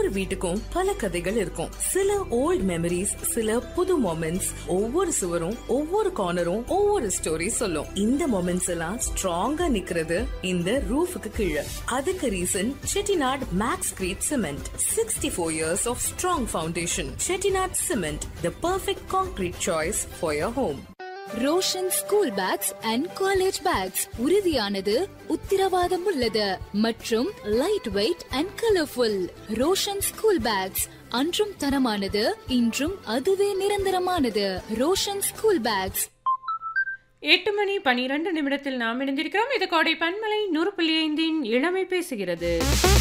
ஒவ்வொரு வீட்டுக்கும் பல கதைகள் இருக்கும் சில ஓல்ட் மெமரிஸ் சில புது மொமெண்ட்ஸ் ஒவ்வொரு சுவரும் ஒவ்வொரு கார்னரும் ஒவ்வொரு ஸ்டோரி சொல்லும் இந்த மொமெண்ட்ஸ் எல்லாம் ஸ்ட்ராங்கா நிக்கிறது இந்த ரூஃபுக்கு கீழே அதுக்கு reason Chettinad max crete cement sixty four years of strong foundation Chettinad cement the perfect concrete choice for your home Roshan school bags and college bags உறுதியானது உத்திரவாதம் உள்ளது மற்றும் light weight and colourful Roshan school bags அன்றும் தரமானது இன்றும் அதுவே நிரந்தரமானது ரோஷன் ஸ்கூல் பேக்ஸ் எட்டு மணி பனிரெண்டு நிமிடத்தில் நாம் இணைந்திருக்கிறோம் இது கோடை பன்மலை நூறு புள்ளி ஐந்தின் இளமை பேசுகிறது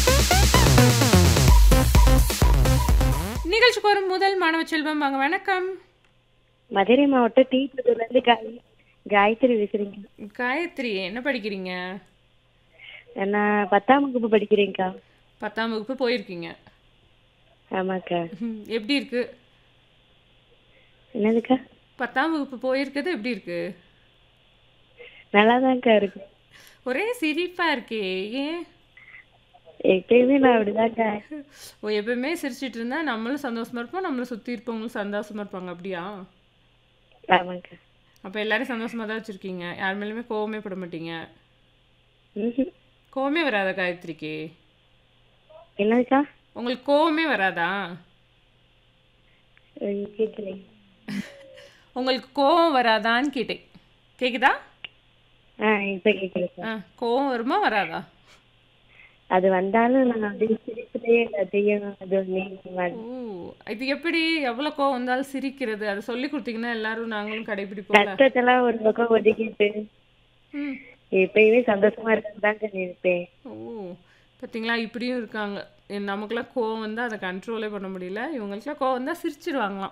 நிகழ்ச்சிக்கு வரும் முதல் மாணவ செல்வம் வாங்க வணக்கம் மதுரை மாவட்டம் தீபுத்தூர்ல இருந்து காய் காயத்ரி பேசுறீங்க காயத்ரி என்ன படிக்கிறீங்க நான் பத்தாம் வகுப்பு படிக்கிறேன்க்கா பத்தாம் வகுப்பு போயிருக்கீங்க ஆமாக்கா ம், எப்படி இருக்கு என்னதுக்கா பத்தாம் வகுப்பு போயிருக்கிறது எப்படி இருக்கு நல்லாதான்க்கா இருக்கு ஒரே சிரிப்பா இருக்கே ஏன் எப்பயுமே நான் அப்படிதான்க்கா ஓ எப்பவுமே சிரிச்சிட்டு இருந்தா நம்மளும் சந்தோஷமா இருப்போம் நம்மளை சுத்தி இருப்பவங்களும் சந்தோஷமா இருப்பாங்க அப்படியா ஆமாக்கா அப்ப எல்லாரும் சந்தோஷமா தான் வச்சிருக்கீங்க யார் மேலேயுமே கோவமே பட மாட்டீங்க ம்ஹும். கோவமே வராதா காயத்ரிக்கு என்னதுக்கா உங்களுக்கு கோவமே வராதா உம், கேட்கலை உங்களுக்கு கோவம் வராதான்னு கேட்டேன் கேக்குதா ஆ இப்ப கேட்கலக்கா ஆ கோவம் வருமா வராதா அது வந்தாலும் நான் அப்படியே சிரிச்சுட்டே எல்லாத்தையும் அது நீங்க ஓ இது எப்படி எவ்வளவு கோவம் வந்தாலும் சிரிக்கிறது அதை சொல்லி கொடுத்தீங்கன்னா எல்லாரும் நாங்களும் கடைபிடிப்போம்ல கஷ்டத்தெல்லாம் ஒரு பக்கம் ஒதுக்கிட்டு ம் எப்பயுமே சந்தோஷமா இருக்கதாங்க நினைப்பேன் ஓ பார்த்தீங்களா இப்படியும் இருக்காங்க எ- நமக்கெல்லாம் கோவம் வந்தால் அதை கண்ட்ரோலே பண்ண முடியல இவங்களுக்குலாம் கோவம் வந்தால் சிரிச்சிடுவாங்களாம்